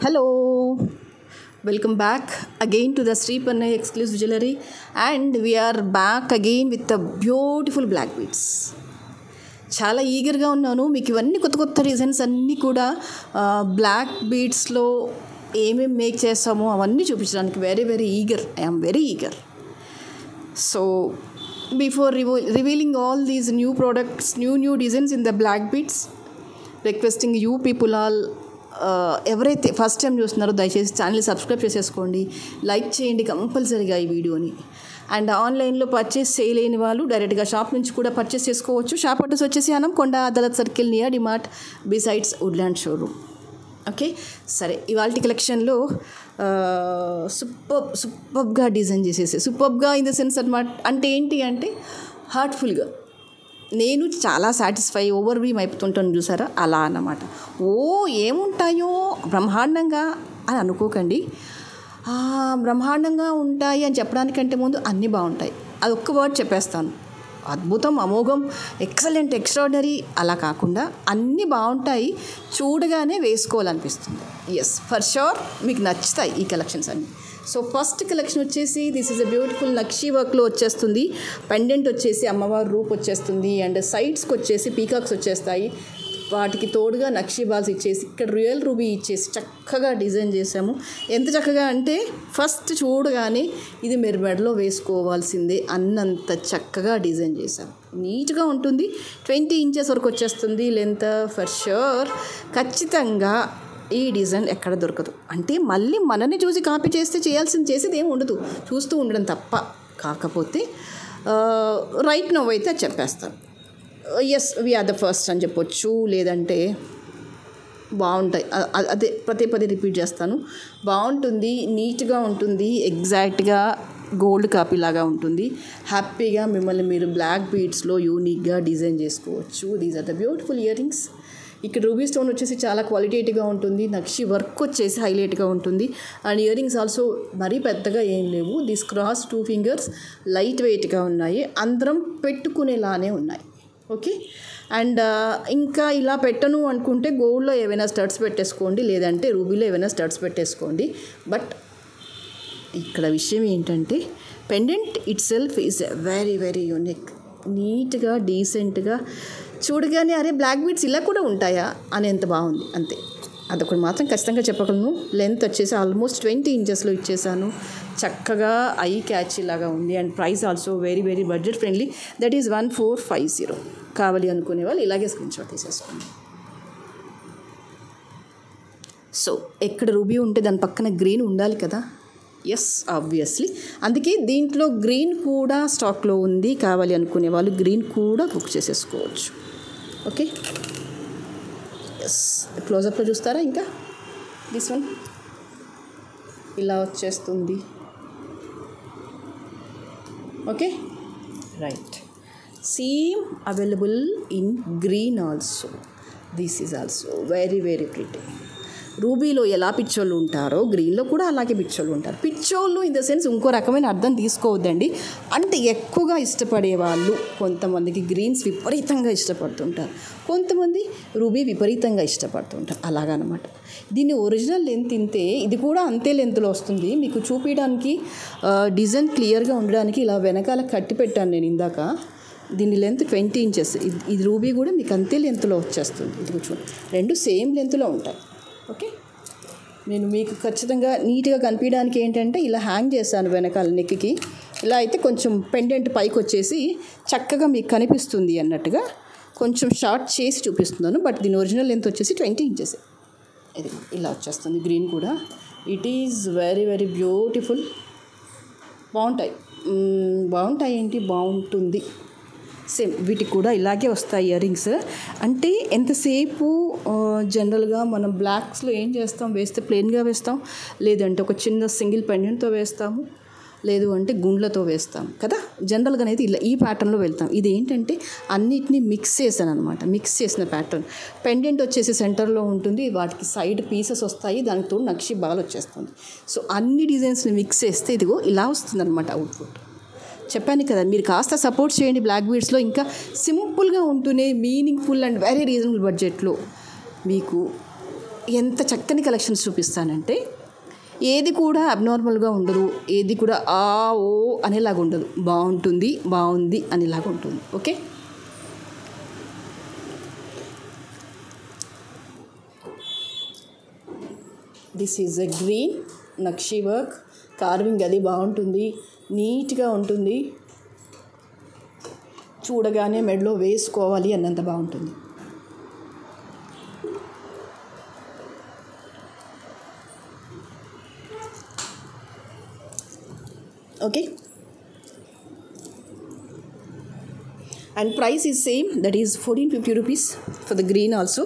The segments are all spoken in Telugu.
Hello, welcome back again to the Sri Pannai exclusive jewelry, and we are back again with the beautiful black beads. చాలా ఈగర్గా ఉన్నాను మీకు ఇవన్నీ కొత్త కొత్త డిజైన్స్ అన్నీ కూడా బ్లాక్ బీడ్స్లో ఏమేమి మేక్ చేస్తామో అవన్నీ చూపించడానికి very very eager I'm very eager so before revealing all these new products new new designs in the black beads requesting you people all ఎవరైతే ఫస్ట్ టైం చూస్తున్నారో దయచేసి ఛానల్ సబ్స్క్రైబ్ చేసేసుకోండి లైక్ చేయండి కంపల్సరీగా ఈ వీడియోని అండ్ ఆన్లైన్లో పర్చేస్ చేయలేని వాళ్ళు డైరెక్ట్గా షాప్ నుంచి కూడా పర్చేస్ చేసుకోవచ్చు షాప్ అడ్రస్ వచ్చేసి Hanamkonda Adalat circle near DMart besides Woodland showroom okay సరే ఇవాళ కలెక్షన్లో సూపర్ సూపర్గా డిజైన్ చేసేసి సూపర్గా ఇన్ ద సెన్స్ అనమాట అంటే ఏంటి అంటే హార్ట్ఫుల్గా నేను చాలా సాటిస్ఫై ఓవర్ వీమ్ అయిపోతుంటాను చూసారా అలా అన్నమాట ఓ ఏముంటాయో బ్రహ్మాండంగా అని అనుకోకండి బ్రహ్మాండంగా ఉంటాయి అని చెప్పడానికంటే ముందు అన్నీ బాగుంటాయి అది ఒక్క వర్డ్ చెప్పేస్తాను అద్భుతం అమోఘం ఎక్సలెంట్ ఎక్స్ట్రాడినరీ అలా కాకుండా అన్నీ బాగుంటాయి చూడగానే వేసుకోవాలనిపిస్తుంది ఎస్ ఫర్ షూర్ మీకు నచ్చుతాయి ఈ కలెక్షన్స్ అన్నీ సో ఫస్ట్ కలెక్షన్ వచ్చేసి this is a beautiful nakshi వర్క్లో వచ్చేస్తుంది పెండెంట్ వచ్చేసి అమ్మవారి రూప్ వచ్చేస్తుంది అండ్ సైడ్స్కి వచ్చేసి పీకాక్స్ వచ్చేస్తాయి వాటికి తోడుగా నక్షీ బాల్స్ ఇచ్చేసి ఇక్కడ రియల్ రూబీ ఇచ్చేసి చక్కగా డిజైన్ చేసాము ఎంత చక్కగా అంటే ఫస్ట్ చూడగానే ఇది మీరు మెడలో వేసుకోవాల్సిందే అన్నంత చక్కగా డిజైన్ చేసాము నీట్గా ఉంటుంది ట్వంటీ ఇంచెస్ వరకు వచ్చేస్తుంది లెంత్ ఫర్ షూర్ ఖచ్చితంగా ఈ డిజైన్ ఎక్కడ దొరకదు అంటే మళ్ళీ మనని చూసి కాపీ చేస్తే చేయాల్సింది చేసేది ఏమి ఉండదు చూస్తూ ఉండడం తప్ప కాకపోతే రైట్ నవ్ అయితే అది చెప్పేస్తాను yes we are the first అని చెప్పొచ్చు లేదంటే బాగుంటాయి అదే పదే పదే రిపీట్ చేస్తాను బాగుంటుంది నీట్గా ఉంటుంది ఎగ్జాక్ట్గా గోల్డ్ కాపీ లాగా ఉంటుంది హ్యాపీగా మిమ్మల్ని మీరు బ్లాక్ బీడ్స్లో యూనిక్గా డిజైన్ చేసుకోవచ్చు these are the beautiful ear rings ఇక్కడ రూబీ స్టోన్ వచ్చేసి చాలా క్వాలిటేటివ్గా ఉంటుంది నక్షి వర్క్ వచ్చేసి హైలైట్గా ఉంటుంది అండ్ ఇయర్ రింగ్స్ ఆల్సో మరీ పెద్దగా ఏం లేవు this cross two fingers light వెయిట్గా ఉన్నాయి అందరం పెట్టుకునేలానే ఉన్నాయి ఓకే అండ్ ఇంకా ఇలా పెట్టను అనుకుంటే గోల్డ్లో ఏవైనా స్టడ్స్ పెట్టేసుకోండి లేదంటే రూబీలో ఏవైనా స్టడ్స్ పెట్టేసుకోండి బట్ ఇక్కడ విషయం ఏంటంటే pendant itself is very very unique నీట్గా డీసెంట్గా చూడగానే అరే బ్లాక్ బీడ్స్ ఇలా కూడా ఉంటాయా అని ఎంత బాగుంది అంతే అదొకటి మాత్రం ఖచ్చితంగా చెప్పగలను లెంత్ వచ్చేసి ఆల్మోస్ట్ ట్వంటీ ఇంచెస్లో ఇచ్చేసాను చక్కగా ఐ క్యాచ్ లాగా ఉంది and price also very very budget friendly that is one four five zero కావాలి అనుకునే వాళ్ళు ఇలాగే స్క్రీన్ షాట్ తీసేసుకోండి సో ఎక్కడ రూబీ ఉంటే దాని పక్కన గ్రీన్ ఉండాలి కదా ఎస్ ఆబ్వియస్లీ అందుకే దీంట్లో గ్రీన్ కూడా స్టాక్లో ఉంది కావాలి అనుకునే వాళ్ళు గ్రీన్ కూడా బుక్ చేసేసుకోవచ్చు ఓకే ఎస్ క్లోజప్లో చూస్తారా ఇంకా దిస్ వన్ ఇలా వచ్చేస్తుంది okay right same available in green also this is also very very pretty రూబీలో ఎలా పిచ్చోళ్ళు ఉంటారో గ్రీన్లో కూడా అలాగే పిచ్చోళ్ళు ఉంటారు పిచ్చోళ్ళు ఇన్ ద సెన్స్ ఇంకో రకమైన అర్థం తీసుకోవద్దండి అంటే ఎక్కువగా ఇష్టపడే వాళ్ళు కొంతమందికి గ్రీన్స్ విపరీతంగా ఇష్టపడుతుంటారు కొంతమంది రూబీ విపరీతంగా ఇష్టపడుతుంటారు అలాగనమాట దీన్ని ఒరిజినల్ లెంత్ ఇంతే ఇది కూడా అంతే లెంత్లో వస్తుంది మీకు చూపించడానికి డిజైన్ క్లియర్గా ఉండడానికి ఇలా వెనకాల కట్టి పెట్టాను నేను ఇందాక దీని లెంత్ ట్వంటీ ఇంచెస్ ఇది రూబీ కూడా మీకు అంతే లెంత్లో వచ్చేస్తుంది ఇది చూడండి రెండు సేమ్ లెంత్లో ఉంటాయి ఓకే నేను మీకు ఖచ్చితంగా నీట్గా కనిపించడానికి ఏంటంటే ఇలా హ్యాంగ్ చేశాను వెనకాల నెక్కి ఇలా అయితే కొంచెం పెండెంట్ పైకి వచ్చేసి చక్కగా మీకు కనిపిస్తుంది అన్నట్టుగా కొంచెం షార్ట్ చేసి చూపిస్తున్నాను బట్ దీని ఒరిజినల్ లెంత్ వచ్చేసి ట్వంటీ ఇంచెస్ ఇది ఇలా వచ్చేస్తుంది గ్రీన్ కూడా it is very very beautiful బాగుంటాయి బాగుంటాయి ఏంటి బాగుంటుంది సేమ్ వీటికి కూడా ఇలాగే వస్తాయి ఇయర్ రింగ్స్ అంటే ఎంతసేపు జనరల్గా మనం బ్లాక్స్లో ఏం చేస్తాం వేస్తే ప్లెయిన్గా వేస్తాం లేదంటే ఒక చిన్న సింగిల్ పెండెంట్తో వేస్తాము లేదు అంటే గుండ్లతో వేస్తాం కదా జనరల్గా అనేది ఇలా ఈ ప్యాటర్న్లో వెళ్తాం ఇది ఏంటంటే అన్నిటినీ మిక్స్ చేశాను అనమాట మిక్స్ చేసిన ప్యాటర్న్ పెండెంట్ వచ్చేసి సెంటర్లో ఉంటుంది వాటికి సైడ్ పీసెస్ వస్తాయి దానితో నక్షి బాగా వచ్చేస్తుంది సో అన్ని డిజైన్స్ని మిక్స్ చేస్తే ఇదిగో ఇలా వస్తుంది అనమాట అవుట్పుట్ చెప్పాను కదా మీరు కాస్త సపోర్ట్ చేయండి బ్లాక్ బీడ్స్లో ఇంకా సింపుల్గా ఉంటూనే మీనింగ్ఫుల్ అండ్ వెరీ రీజనబుల్ బడ్జెట్లో మీకు ఎంత చక్కని కలెక్షన్స్ చూపిస్తానంటే ఏది కూడా అబ్నార్మల్గా ఉండదు ఏది కూడా ఆ ఓ అనేలాగా ఉండదు బాగుంటుంది బాగుంది అనేలాగా ఉంటుంది okay this is a green nakshi work carving అది బాగుంటుంది నీట్గా ఉంటుంది చూడగానే మెడలో వేసుకోవాలి అన్నంత బాగుంటుంది okay and price is same that is fourteen fifty rupees for the green also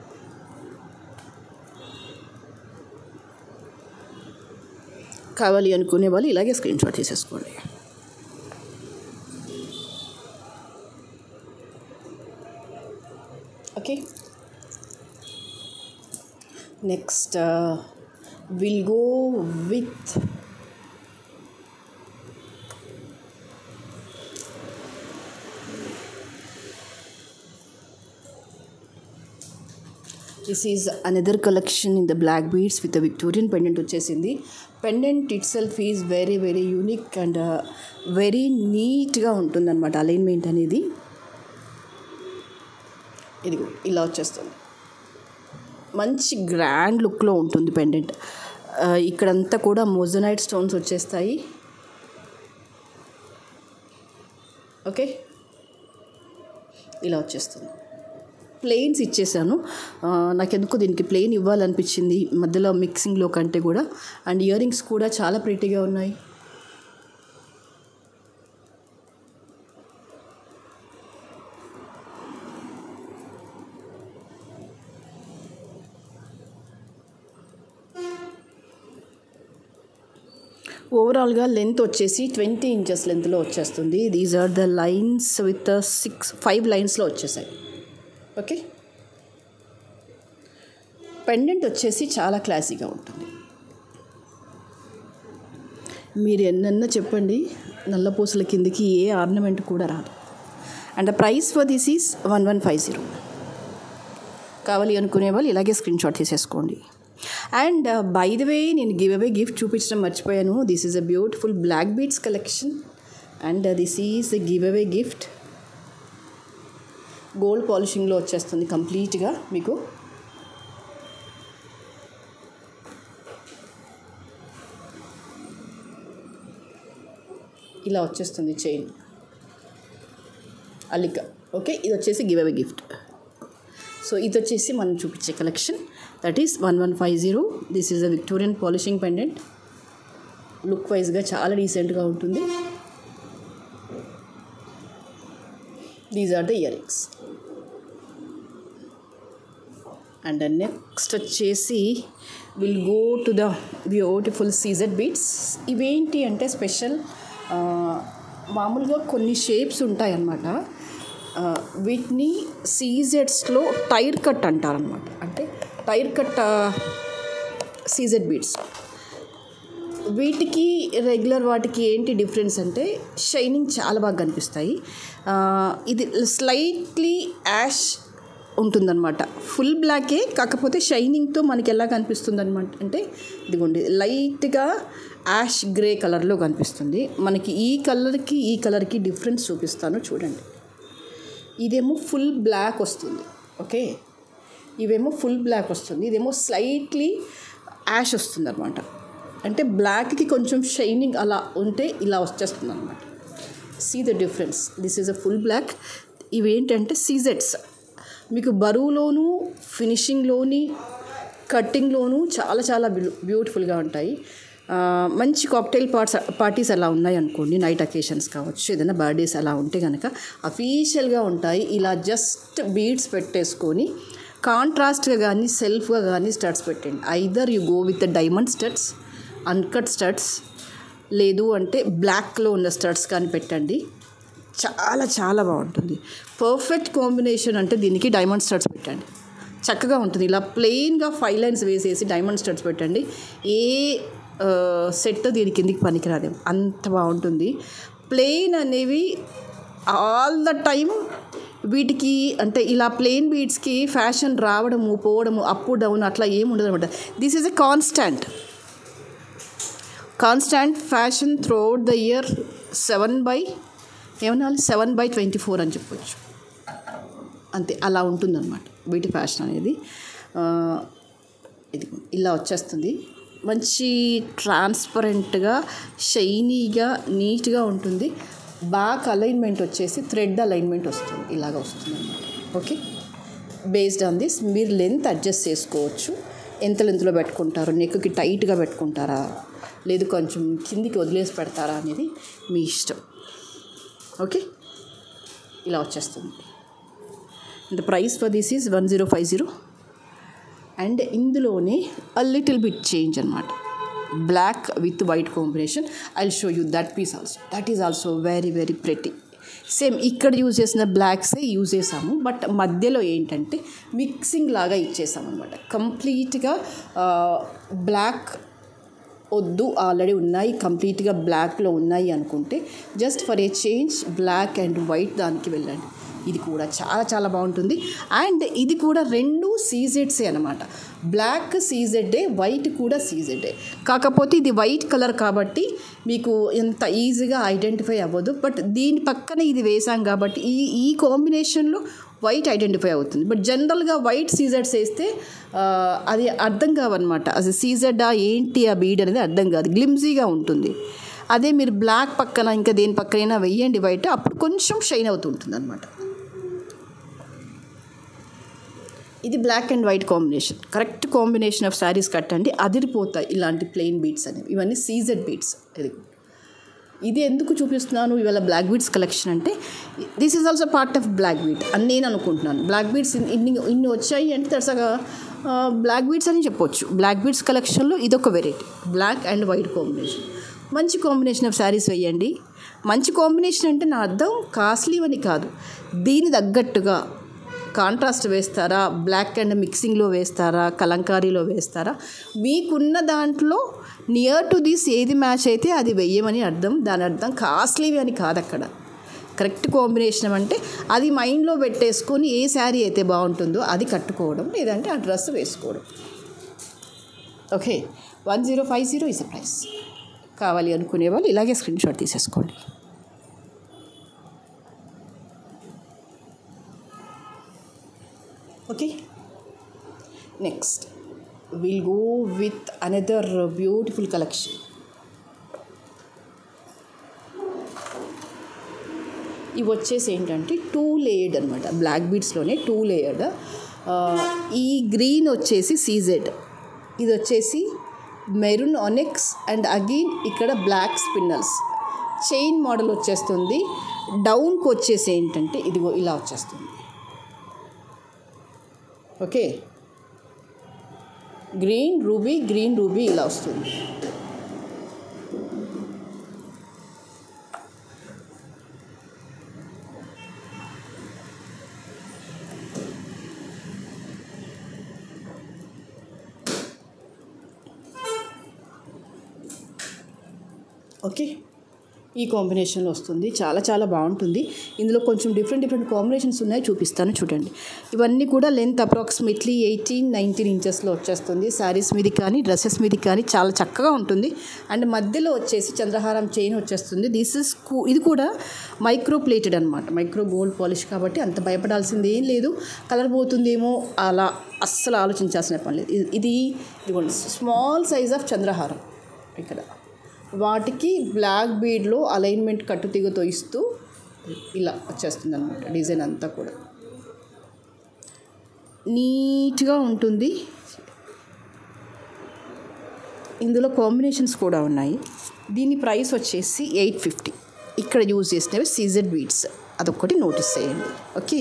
కావాలి అనుకునే వాళ్ళు ఇలాగే స్క్రీన్ షాట్ తీసేసుకోండి okay next will go with this is another collection in the black beads with Victorian pendant వచ్చేసింది pendant itself is very very unique and very నీట్గా ఉంటుందన్నమాట అలైన్మెంట్ అనేది ఇదిగో ఇలా వచ్చేస్తుంది మంచి గ్రాండ్ లుక్లో ఉంటుంది పెండెంట్ ఇక్కడంతా కూడా మోజనైట్ స్టోన్స్ వచ్చేస్తాయి ఓకే ఇలా వచ్చేస్తుంది ప్లెయిన్స్ ఇచ్చేసాను నాకెందుకో దీనికి ప్లెయిన్ ఇవ్వాలనిపించింది మధ్యలో మిక్సింగ్లో కంటే కూడా అండ్ ఇయర్ రింగ్స్ కూడా చాలా ప్రీటీగా ఉన్నాయి ఓవరాల్గా లెంత్ వచ్చేసి ట్వంటీ ఇంచెస్ లెంత్లో వచ్చేస్తుంది these are the lines with six five లైన్స్లో వచ్చేసాయి ఓకే పెండెంట్ వచ్చేసి చాలా క్లాసీగా ఉంటుంది మీరు ఎన్నన్నా చెప్పండి నల్లపూసల కిందికి ఏ ఆర్నమెంట్ కూడా రాదు and the price for this is one one five zero కావాలి అనుకునే వాళ్ళు ఇలాగే స్క్రీన్ షాట్ తీసేసుకోండి అండ్ బై ద వే నేను గివ్ అవే గిఫ్ట్ చూపించడం మర్చిపోయాను this is a beautiful black beads collection and this is a give away gift gold పాలిషింగ్లో వచ్చేస్తుంది కంప్లీట్గా మీకు ఇలా వచ్చేస్తుంది చైన్ అల్లిక ఓకే ఇది వచ్చేసి గివ్ అవే గిఫ్ట్ సో ఇది వచ్చేసి మనం చూపించే collection that is one one five zero this is a Victorian polishing pendant look వైజ్గా చాలా డీసెంట్గా ఉంటుంది these are the ear rings and next వచ్చేసి will go to the beautiful CZ beads ఇవేంటి అంటే స్పెషల్ మామూలుగా కొన్ని షేప్స్ ఉంటాయి అన్నమాట వీటిని సీజెడ్స్లో టైర్ కట్ అంటారనమాట అంటే టైర్ కట్ సీజెడ్ బీడ్స్ వీటికి రెగ్యులర్ వాటికి ఏంటి డిఫరెన్స్ అంటే షైనింగ్ చాలా బాగా కనిపిస్తాయి ఇది స్లైట్లీ యాష్ ఉంటుందన్నమాట ఫుల్ బ్లాకే కాకపోతే షైనింగ్తో మనకి ఎలా కనిపిస్తుంది అనమాట అంటే ఇదిగోండి లైట్గా యాష్ గ్రే కలర్లో కనిపిస్తుంది మనకి ఈ కలర్కి ఈ కలర్కి డిఫరెన్స్ చూపిస్తాను చూడండి ఇదేమో ఫుల్ బ్లాక్ వస్తుంది ఓకే ఇవేమో ఫుల్ బ్లాక్ వస్తుంది ఇదేమో స్లైట్లీ యాష్ వస్తుంది అనమాట అంటే బ్లాక్కి కొంచెం షైనింగ్ అలా ఉంటే ఇలా వచ్చేస్తుంది అనమాట see the difference this is a full black ఇవేంటంటే సీజెట్స్ మీకు బరువులోను ఫినిషింగ్లోని కట్టింగ్లోను చాలా చాలా బ్యూటిఫుల్గా ఉంటాయి మంచి కాక్టైల్ పార్ట్స్ పార్టీస్ అలా ఉన్నాయి అనుకోండి నైట్ అకేషన్స్ కావచ్చు ఏదైనా బర్త్డేస్ అలా ఉంటే కనుక అఫీషియల్గా ఉంటాయి ఇలా జస్ట్ బీడ్స్ పెట్టేసుకొని కాంట్రాస్ట్గా కానీ సెల్ఫ్గా కానీ స్టడ్స్ పెట్టండి either you go with diamond studs uncut studs లేదు అంటే బ్లాక్లో ఉన్న స్టడ్స్ కానీ పెట్టండి చాలా చాలా బాగుంటుంది పర్ఫెక్ట్ కాంబినేషన్ అంటే దీనికి డైమండ్ స్టడ్స్ పెట్టండి చక్కగా ఉంటుంది ఇలా ప్లెయిన్గా ఫైవ్ లైన్స్ వేసేసి డైమండ్ స్టడ్స్ పెట్టండి ఏ సెట్ దీని కిందికి పనికిరాదేమో అంత బాగుంటుంది ప్లెయిన్ అనేవి ఆల్ ద టైమ్ వీటికి అంటే ఇలా ప్లెయిన్ బీడ్స్కి ఫ్యాషన్ రావడము పోవడము అప్ డౌన్ అట్లా ఏమి ఉండదు అనమాట this is a constant constant fashion throughout the year seven by ఏమనాలి సెవెన్ బై ట్వంటీ ఫోర్ అని చెప్పొచ్చు అంతే అలా ఉంటుందన్నమాట వీటి ఫ్యాషన్ అనేది ఆ, ఇది ఇలా వచ్చేస్తుంది మంచి ట్రాన్స్పరెంట్గా షైనీగా నీట్గా ఉంటుంది బ్యాక్ అలైన్మెంట్ వచ్చేసి థ్రెడ్ అలైన్మెంట్ వస్తుంది ఇలాగ వస్తుంది అనమాట ఓకే బేస్డ్ ఆన్ దిస్ మీరు లెంత్ అడ్జస్ట్ చేసుకోవచ్చు ఎంత లెంత్లో పెట్టుకుంటారు నెక్కి టైట్గా పెట్టుకుంటారా లేదు కొంచెం కిందికి వదిలేసి పెడతారా అనేది మీ ఇష్టం ఓకే ఇలా వచ్చేస్తుంది the price for this is one zero five zero and ఇందులోనే అ లిటిల్ బిట్ చేంజ్ అనమాట black with white combination I show you that piece also that is also very very pretty same ఇక్కడ యూజ్ చేసిన బ్లాక్సే యూజ్ చేసాము బట్ మధ్యలో ఏంటంటే మిక్సింగ్ లాగా ఇచ్చేసాం అనమాట కంప్లీట్గా బ్లాక్ వద్దు ఆల్రెడీ ఉన్నాయి కంప్లీట్గా బ్లాక్లో ఉన్నాయి అనుకుంటే just for a change black and white దానికి వెళ్ళండి ఇది కూడా చాలా చాలా బాగుంటుంది అండ్ ఇది కూడా రెండు సీజెడ్సే అనమాట బ్లాక్ సీజెడ్డే వైట్ కూడా సీజెడ్డే కాకపోతే ఇది వైట్ కలర్ కాబట్టి మీకు ఎంత ఈజీగా ఐడెంటిఫై అవ్వదు బట్ దీని పక్కన ఇది వేసాం కాబట్టి ఈ ఈ కాంబినేషన్లో వైట్ ఐడెంటిఫై అవుతుంది బట్ జనరల్గా వైట్ సీజెడ్స్ వేస్తే ఆ, అది అర్థం కావన్నమాట అది సీజెడ్డా ఏంటి ఆ బీడ్ అనేది అర్థం కాదు గ్లిమ్జీగా ఉంటుంది అదే మీరు బ్లాక్ పక్కన ఇంకా దేని పక్కనైనా వెయ్యండి వైట్ అప్పుడు కొంచెం షైన్ అవుతుంటుంది అనమాట ఇది black and white combination correct combination of saris కట్టండి అదిరిపోతాయి ఇలాంటి ప్లెయిన్ బీట్స్ అనేవి ఇవన్నీ సీజెడ్ బీట్స్ ఇది ఇది ఎందుకు చూపిస్తున్నాను ఇవాళ బ్లాక్ బీడ్స్ కలెక్షన్ అంటే this is also part of black bead అని నేను అనుకుంటున్నాను బ్లాక్ బీడ్స్ ఇన్ని ఇన్ని వచ్చాయి అంటే దట్స్ బ్లాక్ బీడ్స్ అని చెప్పొచ్చు బ్లాక్ బీడ్స్ కలెక్షన్లో ఇదొక variety black and white combination మంచి కాంబినేషన్ ఆఫ్ శారీస్ వేయండి మంచి కాంబినేషన్ అంటే నా అర్థం కాస్ట్లీ అని కాదు దీని తగ్గట్టుగా కాంట్రాస్ట్ వేస్తారా బ్లాక్ అండ్ మిక్సింగ్లో వేస్తారా కలంకారీలో వేస్తారా మీకున్న దాంట్లో నియర్ టు దిస్ ఏది మ్యాచ్ అయితే అది వెయ్యమని అర్థం దాని అర్థం కాస్ట్లీవి అని కాదు అక్కడ కరెక్ట్ కాంబినేషన్ అంటే అది మైండ్లో పెట్టేసుకొని ఏ శారీ అయితే బాగుంటుందో అది కట్టుకోవడం లేదంటే ఆ డ్రెస్ వేసుకోవడం okay one zero five zero is price కావాలి అనుకునే వాళ్ళు ఇలాగే స్క్రీన్ షాట్ తీసేసుకోండి okay next will go with another beautiful collection ఇవి వచ్చేసి ఏంటంటే టూ లేయర్డ్ అనమాట బ్లాక్ బీడ్స్లోనే టూ లేయర్డ్ ఈ గ్రీన్ వచ్చేసి సీజెడ్ ఇది వచ్చేసి మెరూన్ ఆనెక్స్ అండ్ అగైన్ ఇక్కడ బ్లాక్ స్పిన్నల్స్ చైన్ మోడల్ వచ్చేస్తుంది డౌన్కి వచ్చేసి ఏంటంటే ఇదిగో ఇలా వచ్చేస్తుంది okay green ruby green ruby ఇలా వస్తుంది ఓకే ఈ కాంబినేషన్లో వస్తుంది చాలా చాలా బాగుంటుంది ఇందులో కొంచెం డిఫరెంట్ డిఫరెంట్ కాంబినేషన్స్ ఉన్నాయి చూపిస్తాను చూడండి ఇవన్నీ కూడా లెంత్ అప్రాక్సిమేట్లీ ఎయిటీన్ నైన్టీన్ ఇంచెస్లో వచ్చేస్తుంది శారీస్ మీద కానీ డ్రెస్సెస్ మీద కానీ చాలా చక్కగా ఉంటుంది అండ్ మధ్యలో వచ్చేసి చంద్రహారం చైన్ వచ్చేస్తుంది దిస్ ఇస్ ఇది కూడా మైక్రో ప్లేటెడ్ అనమాట మైక్రో గోల్డ్ పాలిష్ కాబట్టి అంత భయపడాల్సింది ఏం లేదు కలర్ పోతుందేమో అలా అస్సలు ఆలోచించాల్సిన పని లేదు ఇది- ఇది ఇదిగోండి స్మాల్ సైజ్ ఆఫ్ చంద్రహారం ఇక్కడ వాటికి బ్లాక్ బీడ్లో అలైన్మెంట్ కట్టుతీగతో ఇస్తూ ఇలా వచ్చేస్తుంది అనమాట డిజైన్ అంతా కూడా నీట్గా ఉంటుంది ఇందులో కాంబినేషన్స్ కూడా ఉన్నాయి దీని ప్రైస్ వచ్చేసి ఎయిట్ ఫిఫ్టీ ఇక్కడ యూజ్ చేసినవి సీజెడ్ బీడ్స్ అదొక్కటి నోటీస్ చేయండి ఓకే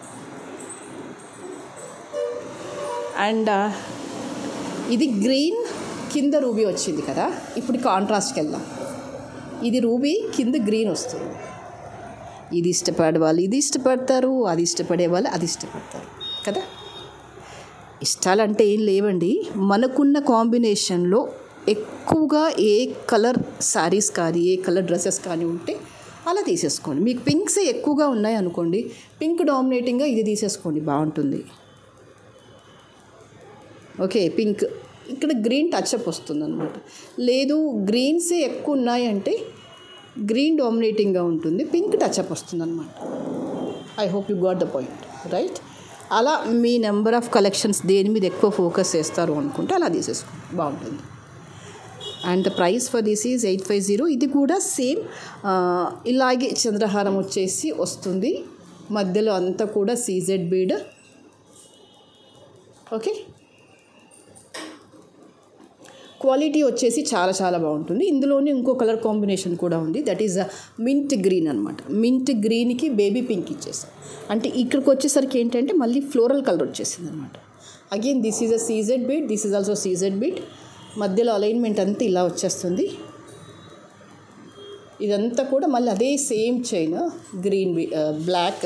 అండ్ ఇది గ్రీన్ కింద రూబీ వచ్చింది కదా ఇప్పుడు కాంట్రాస్ట్కి వెళ్దాం ఇది రూబీ కింద గ్రీన్ వస్తుంది ఇది ఇష్టపడే వాళ్ళు ఇది ఇష్టపడతారు అది ఇష్టపడే వాళ్ళు అది ఇష్టపడతారు కదా ఇష్టాలంటే ఏం లేవండి మనకున్న కాంబినేషన్లో ఎక్కువగా ఏ కలర్ శారీస్ కానీ ఏ కలర్ డ్రెస్సెస్ కానీ ఉంటే అలా తీసేసుకోండి మీకు పింక్సే ఎక్కువగా ఉన్నాయి అనుకోండి పింక్ డామినేటింగ్గా ఇది తీసేసుకోండి బాగుంటుంది ఓకే పింక్ ఇక్కడ గ్రీన్ టచ్అప్ వస్తుంది అనమాట లేదు గ్రీన్సే ఎక్కువ ఉన్నాయంటే గ్రీన్ డామినేటింగ్గా ఉంటుంది పింక్ టచ్అప్ వస్తుంది అనమాట I hope you got the point right అలా మీ నెంబర్ ఆఫ్ కలెక్షన్స్ దేని మీద ఎక్కువ ఫోకస్ చేస్తారు అనుకుంటే అలా తీసేసుకోండి బాగుంటుంది and the price for this is eight five zero ఇది కూడా సేమ్ ఇలాగే చంద్రహారం వచ్చేసి వస్తుంది మధ్యలో అంతా కూడా సీజెడ్ బీడ్ ఓకే క్వాలిటీ వచ్చేసి చాలా చాలా బాగుంటుంది ఇందులోనే ఇంకో కలర్ కాంబినేషన్ కూడా ఉంది దట్ ఈస్ మింట్ గ్రీన్ అనమాట మింట్ గ్రీన్కి బేబీ పింక్ ఇచ్చేసాం అంటే ఇక్కడికి వచ్చేసరికి ఏంటంటే మళ్ళీ ఫ్లోరల్ కలర్ వచ్చేసింది అనమాట again this is a CZ bead this is also CZ bead మధ్యలో అలైన్మెంట్ అంతా ఇలా వచ్చేస్తుంది ఇదంతా కూడా మళ్ళీ అదే సేమ్ చైన్ గ్రీన్ బ్లాక్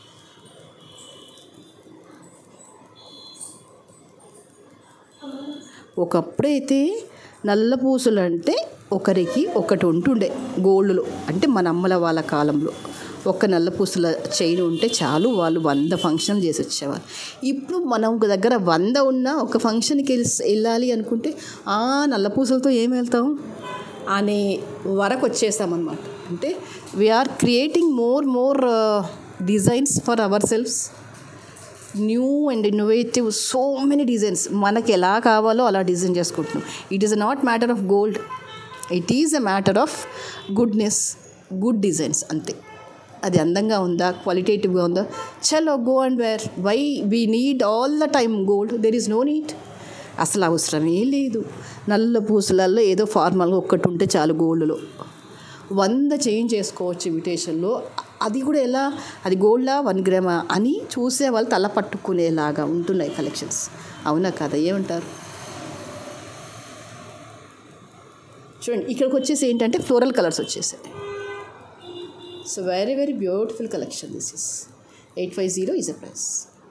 ఒకప్పుడైతే నల్ల పూసలు అంటే ఒకరికి ఒకటి ఉంటుండే గోల్డ్లో అంటే మన అమ్మల వాళ్ళ కాలంలో ఒక నల్ల పూసల చైన్ ఉంటే చాలు వాళ్ళు వంద ఫంక్షన్లు చేసి వచ్చేవారు ఇప్పుడు మనం దగ్గర వంద ఉన్నా ఒక ఫంక్షన్కి వెళ్ళి వెళ్ళాలి అనుకుంటే ఆ నల్ల పూసలతో ఏం వెళ్తాం అనే వరకు వచ్చేసామన్నమాట అంటే we are creating more more designs for our selfs new and innovative so many designs మనకి ఎలా కావాలో అలా డిజైన్ చేసుకుంటున్నాం it is not matter of gold it is a matter of goodness good designs అంతే అది అందంగా ఉందా క్వాలిటేటివ్గా ఉందా చలో go and where why we need all the time gold there is no need అసలు అవసరమే లేదు నల్ల పూసలల్లో ఏదో ఫార్మల్గా ఒక్కటి ఉంటే చాలు గోల్డ్లో వంద చేంజ్ చేసుకోవచ్చు ఇమిటేషన్లో అది కూడా ఎలా అది గోల్డా వన్ గ్రామా అని చూసే వాళ్ళు తల పట్టుకునేలాగా ఉంటున్నాయి కలెక్షన్స్ అవునా కదా ఏమంటారు చూడండి ఇక్కడికి వచ్చేసి ఏంటంటే ఫ్లోరల్ కలర్స్ వచ్చేసాయి so very very beautiful collection this is eight five zero is a price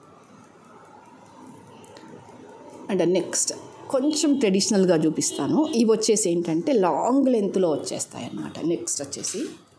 and next కొంచెం ట్రెడిషనల్గా చూపిస్తాను ఇవి వచ్చేసి ఏంటంటే లాంగ్ లెంత్లో వచ్చేస్తాయి అన్నమాట నెక్స్ట్ వచ్చేసి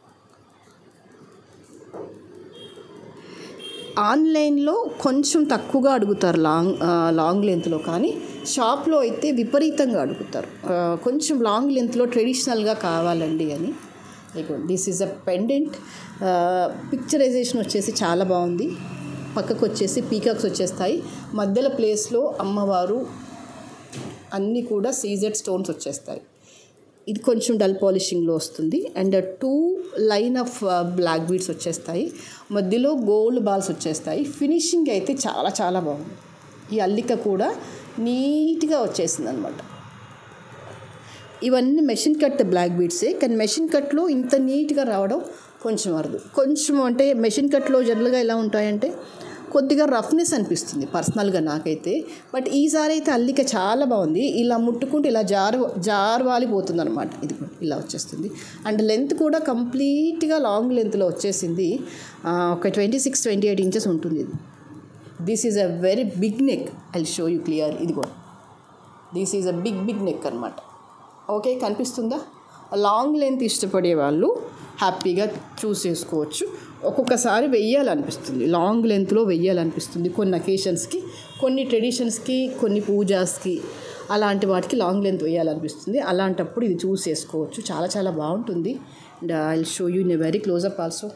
ఆన్లైన్లో కొంచెం తక్కువగా అడుగుతారు లాంగ్ లాంగ్ లెంత్లో కానీ షాప్లో అయితే విపరీతంగా అడుగుతారు కొంచెం లాంగ్ లెంత్లో ట్రెడిషనల్గా కావాలండి అని this is a pendant picturization వచ్చేసి చాలా బాగుంది పక్కకు వచ్చేసి పీకాక్స్ వచ్చేస్తాయి మధ్యలో ప్లేస్లో అమ్మవారు అన్నీ కూడా సీజెడ్ స్టోన్స్ వచ్చేస్తాయి ఇది కొంచెం డల్ పాలిషింగ్లో వస్తుంది and two line of black beads వచ్చేస్తాయి మధ్యలో గోల్డ్ బాల్స్ వచ్చేస్తాయి ఫినిషింగ్ అయితే చాలా చాలా బాగుంది ఈ అల్లిక కూడా నీట్గా వచ్చేసింది అనమాట ఇవన్నీ మెషిన్ కట్ బ్లాక్ బీడ్సే కానీ మెషిన్ కట్లో ఇంత నీట్గా రావడం కొంచెం అరదు కొంచెం అంటే మెషిన్ కట్లో జనరల్గా ఎలా ఉంటాయంటే కొద్దిగా రఫ్నెస్ అనిపిస్తుంది పర్సనల్గా నాకైతే బట్ ఈసారి అయితే అల్లిక చాలా బాగుంది ఇలా ముట్టుకుంటే ఇలా జారు జారువాలిపోతుంది అనమాట ఇది ఇలా వచ్చేస్తుంది అండ్ లెంత్ కూడా కంప్లీట్గా లాంగ్ లెంత్లో వచ్చేసింది ఒక twenty six twenty eight inches ఉంటుంది ఇది this is a very big neck I show you clear ఇది కూడా this is a big big neck అనమాట ఓకే కనిపిస్తుందా లాంగ్ లెంత్ ఇష్టపడే వాళ్ళు హ్యాపీగా చూస్ చేసుకోవచ్చు ఒక్కొక్కసారి వెయ్యాలనిపిస్తుంది లాంగ్ లెంత్లో వెయ్యాలనిపిస్తుంది కొన్ని అకేషన్స్కి కొన్ని ట్రెడిషన్స్కి కొన్ని పూజాస్కి అలాంటి వాటికి లాంగ్ లెంత్ వేయాలనిపిస్తుంది అలాంటప్పుడు ఇది చూస్ చేసుకోవచ్చు చాలా చాలా బాగుంటుంది and I show you in a very closeup also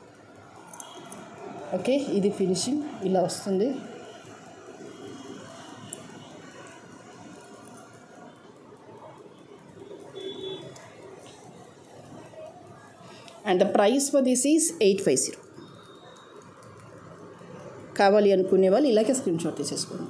okay ఇది ఫినిషింగ్ ఇలా వస్తుంది and the price for this is eight five zero కావాలి అనుకునే వాళ్ళు ఇలాగే స్క్రీన్ షాట్ తీసేసుకోండి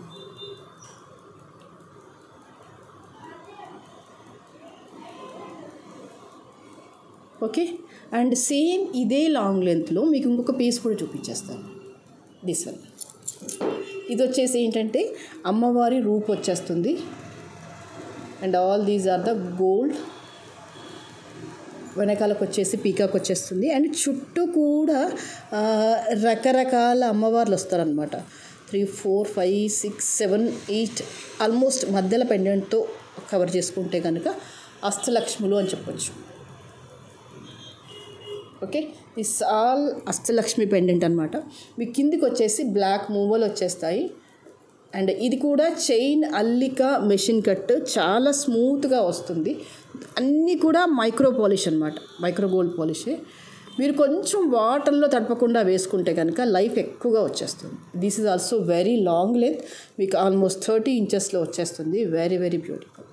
ఓకే అండ్ సేమ్ ఇదే లాంగ్ లెంత్లో మీకు ఇంకొక పీస్ కూడా చూపించేస్తాను దిస్ వన్ ఇది వచ్చేసి ఏంటంటే అమ్మవారి రూప్ వచ్చేస్తుంది and all these are the gold వెనకాలకు వచ్చేసి పీకాక్ వచ్చేస్తుంది అండ్ చుట్టూ కూడా రకరకాల అమ్మవార్లు వస్తారనమాట three four five six seven eight almost మధ్యలో పెండెంట్తో కవర్ చేసుకుంటే కనుక అష్టలక్ష్ములు అని చెప్పొచ్చు okay this all Ashtalakshmi pendant అనమాట మీ కిందికి వచ్చేసి బ్లాక్ మూవలు వచ్చేస్తాయి అండ్ ఇది కూడా చైన్ అల్లిక మెషిన్ కట్ చాలా స్మూత్గా వస్తుంది అన్నీ కూడా మైక్రో పాలిష్ అనమాట మైక్రో గోల్డ్ పాలిషే మీరు కొంచెం వాటర్లో తడపకుండా వేసుకుంటే కనుక లైఫ్ ఎక్కువగా వచ్చేస్తుంది this is also very long length మీకు ఆల్మోస్ట్ థర్టీ ఇంచెస్లో వచ్చేస్తుంది వెరీ వెరీ బ్యూటిఫుల్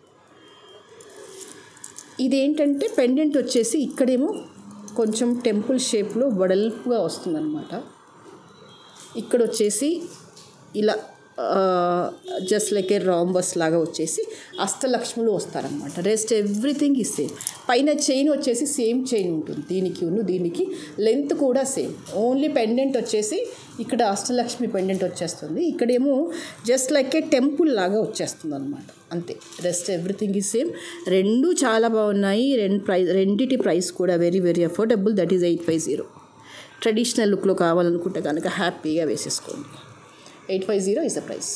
ఇదేంటంటే పెండెంట్ వచ్చేసి ఇక్కడేమో కొంచెం టెంపుల్ షేప్లో వడల్పుగా వస్తుందన్నమాట ఇక్కడ వచ్చేసి ఇలా జస్ట్ లైక్ ఏ రాంబస్ లాగా వచ్చేసి అష్టలక్ష్ములు వస్తారనమాట రెస్ట్ ఎవ్రీథింగ్ ఈ సేమ్ పైన చైన్ వచ్చేసి సేమ్ చైన్ ఉంటుంది దీనికి ఉన్ను దీనికి లెంత్ కూడా సేమ్ ఓన్లీ పెండెంట్ వచ్చేసి ఇక్కడ అష్టలక్ష్మి పెండెంట్ వచ్చేస్తుంది ఇక్కడేమో జస్ట్ లైక్ ఏ టెంపుల్ లాగా వచ్చేస్తుంది అనమాట అంతే రెస్ట్ ఎవ్రీథింగ్ ఈ సేమ్ రెండు చాలా బాగున్నాయి రెండు ప్రైస్ రెండిటి ప్రైస్ కూడా very very affordable that is eight five zero traditional లుక్లో కావాలనుకుంటే కనుక హ్యాపీగా వేసేసుకోండి eight five zero is the price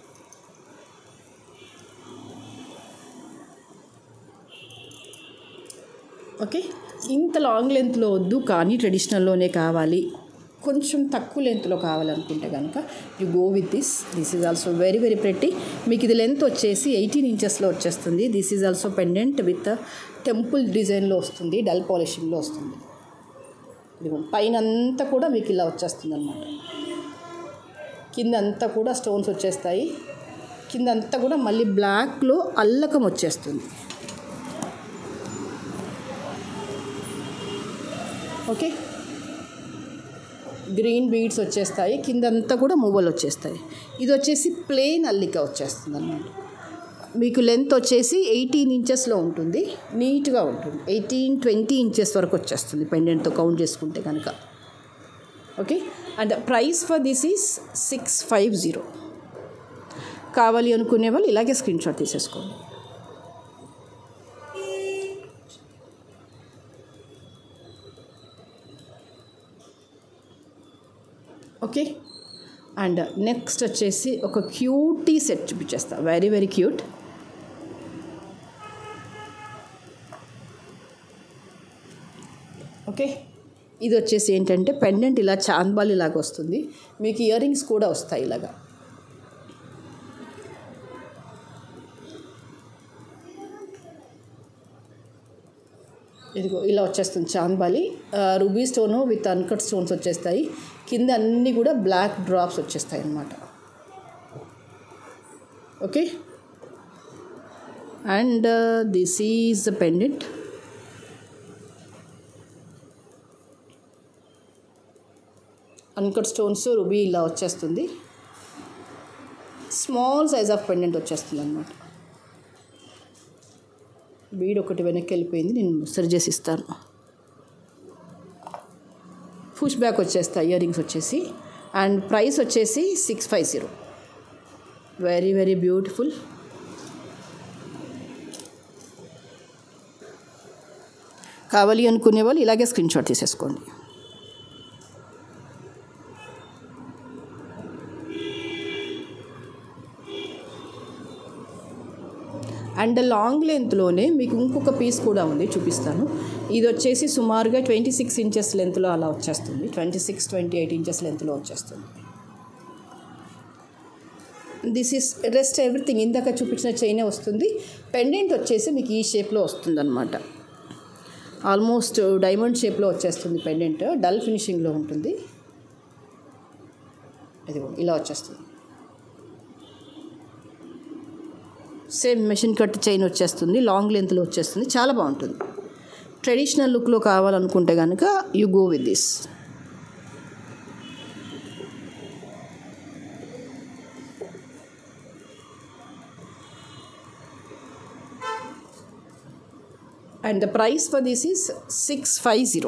okay ఇంత లాంగ్ లెంత్లో వద్దు కానీ ట్రెడిషనల్లోనే కావాలి కొంచెం తక్కువ లెంత్లో కావాలనుకుంటే కనుక you go with this this is also very very pretty మీకు ఇది లెంత్ వచ్చేసి ఎయిటీన్ ఇంచెస్లో వచ్చేస్తుంది this is also pendant with temple డిజైన్లో వస్తుంది డల్ పాలిషింగ్లో వస్తుంది ఇదిగో పైన అంతా కూడా మీకు ఇలా వచ్చేస్తుంది అనమాట కింద అంతా కూడా స్టోన్స్ వచ్చేస్తాయి కింద అంతా కూడా మళ్ళీ బ్లాక్లో అల్లకం వచ్చేస్తుంది ఓకే గ్రీన్ బీడ్స్ వచ్చేస్తాయి కింద అంతా కూడా మువ్వలు వచ్చేస్తాయి ఇది వచ్చేసి ప్లెయిన్ అల్లిక వచ్చేస్తుంది అన్నమాట మీకు లెంత్ వచ్చేసి ఎయిటీన్ ఇంచెస్లో ఉంటుంది నీట్గా ఉంటుంది ఎయిటీన్ ట్వంటీ ఇంచెస్ వరకు వచ్చేస్తుంది పెండెంట్తో కౌంట్ చేసుకుంటే కనుక okay and price for this is six five zero కావాలి అనుకునే వాళ్ళు ఇలాగే స్క్రీన్ షాట్ తీసేసుకోండి ఓకే అండ్ నెక్స్ట్ వచ్చేసి ఒక క్యూటీ సెట్ చూపించేస్తా వెరీ వెరీ క్యూట్ ఓకే ఇది వచ్చేసి ఏంటంటే పెండెంట్ ఇలా చాంద్బాల్ ఇలాగ వస్తుంది మీకు ఇయర్ రింగ్స్ కూడా వస్తాయి ఇలాగా ఇదిగో ఇలా వచ్చేస్తుంది chandbali ruby stone with uncut stones వచ్చేస్తాయి కింద అన్నీ కూడా బ్లాక్ డ్రాప్స్ వచ్చేస్తాయి అన్నమాట okay and this is the pendant uncut stones ruby ఇలా వచ్చేస్తుంది స్మాల్ సైజ్ ఆఫ్ పెండెంట్ వచ్చేస్తుంది అనమాట బీడ్ ఒకటి వెనక్కి వెళ్ళిపోయింది నేను సరి చేసి ఇస్తాను పుష్ బ్యాక్ వచ్చేస్తాయి ఇయర్ రింగ్స్ వచ్చేసి అండ్ ప్రైస్ వచ్చేసి six five zero very very beautiful కావాలి అనుకునే వాళ్ళు ఇలాగే స్క్రీన్ షాట్ తీసేసుకోండి అండ్ లాంగ్ లెంత్లోనే మీకు ఇంకొక పీస్ కూడా ఉంది చూపిస్తాను ఇది వచ్చేసి సుమారుగా ట్వంటీ సిక్స్ ఇంచెస్ లెంత్లో అలా వచ్చేస్తుంది twenty six twenty eight inches లెంత్లో వచ్చేస్తుంది దిస్ ఈస్ రెస్ట్ ఎవ్రీథింగ్ ఇందాక చూపించిన చైనే వస్తుంది పెండెంట్ వచ్చేసి మీకు ఈ షేప్లో వస్తుంది అనమాట ఆల్మోస్ట్ డైమండ్ షేప్లో వచ్చేస్తుంది పెండెంట్ డల్ ఫినిషింగ్లో ఉంటుంది ఇది ఇలా వచ్చేస్తుంది సేమ్ మెషిన్ కట్ చైన్ వచ్చేస్తుంది లాంగ్ లెంత్లో వచ్చేస్తుంది చాలా బాగుంటుంది ట్రెడిషనల్ లుక్లో కావాలనుకుంటే కనుక you go with this and the price for this is six five zero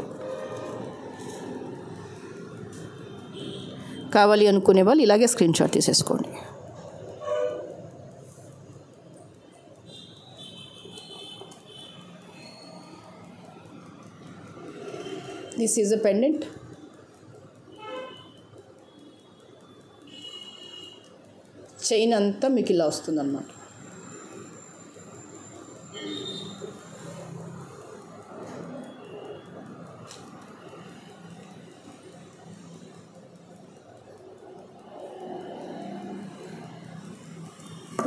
కావాలి అనుకునే వాళ్ళు ఇలాగే స్క్రీన్ షాట్ తీసేసుకోండి this is a pendant chain అంతా మీకు ఇలా వస్తుందన్నమాట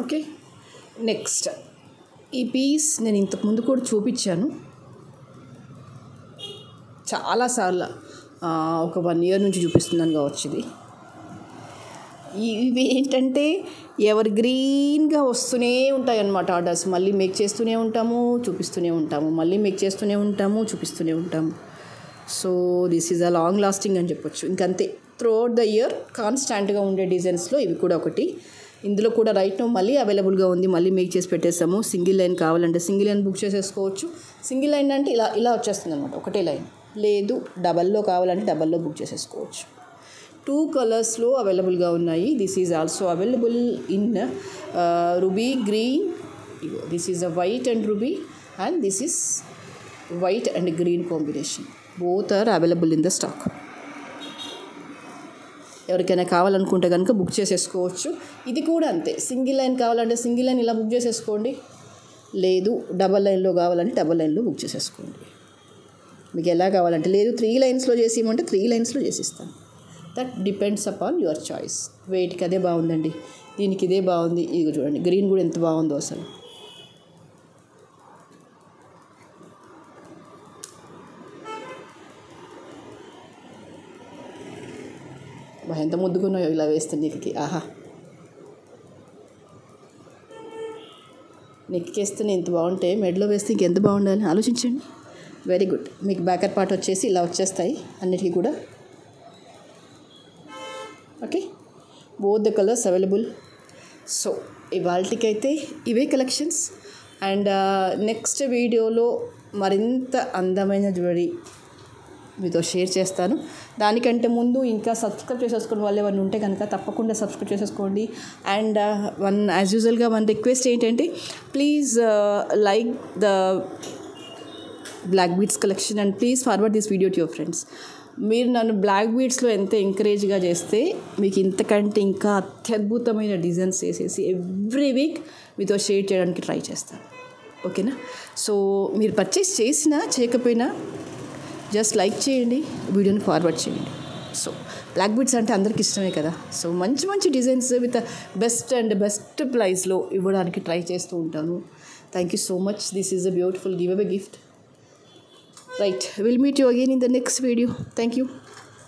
ఓకే నెక్స్ట్ ఈ పీస్ నేను ఇంతకుముందు కూడా చూపించాను చాలాసార్లు ఆ, ఒక వన్ ఇయర్ నుంచి చూపిస్తున్నాను కావచ్చు ఇది ఇవి ఏంటంటే ఎవర్ గ్రీన్గా వస్తూనే ఉంటాయి అన్నమాట ఆర్డర్స్ మళ్ళీ మేక్ చేస్తూనే ఉంటాము చూపిస్తూనే ఉంటాము మళ్ళీ మేక్ చేస్తూనే ఉంటాము చూపిస్తూనే ఉంటాము so this is a long lasting అని చెప్పొచ్చు ఇంకంతే త్రూ అవుట్ ద ఇయర్ కాన్స్టాంట్గా ఉండే డిజైన్స్లో ఇవి కూడా ఒకటి ఇందులో కూడా రైట్ నో మళ్ళీ అవైలబుల్గా ఉంది మళ్ళీ మేక్ చేసి పెట్టేసాము సింగిల్ లైన్ కావాలంటే సింగిల్ లైన్ బుక్ చేసేసుకోవచ్చు సింగిల్ లైన్ అంటే ఇలా ఇలా వచ్చేస్తుంది అనమాట ఒకటే లైన్ లేదు డబల్లో కావాలంటే డబల్లో బుక్ చేసేసుకోవచ్చు టూ కలర్స్లో అవైలబుల్గా ఉన్నాయి this is also available in ruby green this is a white and ruby and this is white and green combination both are available in the stock ఎవరికైనా కావాలనుకుంటే కనుక బుక్ చేసేసుకోవచ్చు ఇది కూడా అంతే సింగిల్ లైన్ కావాలంటే సింగిల్ లైన్ ఇలా బుక్ చేసేసుకోండి లేదు డబల్ లైన్లో కావాలంటే డబల్ లైన్లో బుక్ చేసేసుకోండి మీకు ఎలా కావాలంటే లేదు త్రీ లైన్స్లో చేసి ఇవ్వమంటే త్రీ లైన్స్లో చేసిస్తాను that depends upon your choice వెయిట్కి అదే బాగుందండి దీనికి ఇదే బాగుంది ఇది చూడండి గ్రీన్ కూడా ఎంత బాగుందో అసలు బా, ఎంత ముద్దుకున్నాయో ఇలా వేస్తే నీకుకి ఆహా నెక్కేస్తే ఇంత బాగుంటే మెడలో వేస్తే ఇంకెంత బాగుండాలి ఆలోచించండి వెరీ గుడ్ మీకు బ్యాకర్ పార్ట్ వచ్చేసి ఇలా వచ్చేస్తాయి అన్నిటికీ కూడా okay both the colours available so ఇవాళకైతే ఇవే కలెక్షన్స్ అండ్ నెక్స్ట్ వీడియోలో మరింత అందమైన జ్యువెలరీ మీతో షేర్ చేస్తాను దానికంటే ముందు ఇంకా సబ్స్క్రైబ్ చేసేసుకుని వాళ్ళు ఎవరైనా ఉంటే కనుక తప్పకుండా సబ్స్క్రైబ్ చేసేసుకోండి అండ్ వన్ యాజ్ యూజువల్గా వన్ రిక్వెస్ట్ ఏంటంటే please like the black beads collection and please forward this video to your friends మీరు నన్ను బ్లాక్ బీట్స్లో ఎంత ఎంకరేజ్గా చేస్తే మీకు ఇంతకంటే ఇంకా అత్యద్భుతమైన డిజైన్స్ వేసేసి ఎవ్రీ వీక్ మీతో షేర్ చేయడానికి ట్రై చేస్తాను ఓకేనా సో మీరు పర్చేస్ చేసినా చేయకపోయినా జస్ట్ లైక్ చేయండి వీడియోని ఫార్వర్డ్ చేయండి సో బ్లాక్ బీట్స్ అంటే అందరికి ఇష్టమే కదా సో మంచి మంచి designs with best and best ప్రైస్లో ఇవ్వడానికి ట్రై చేస్తూ ఉంటాను thank you so much this is a beautiful give away gift right will meet you again in the next video thank you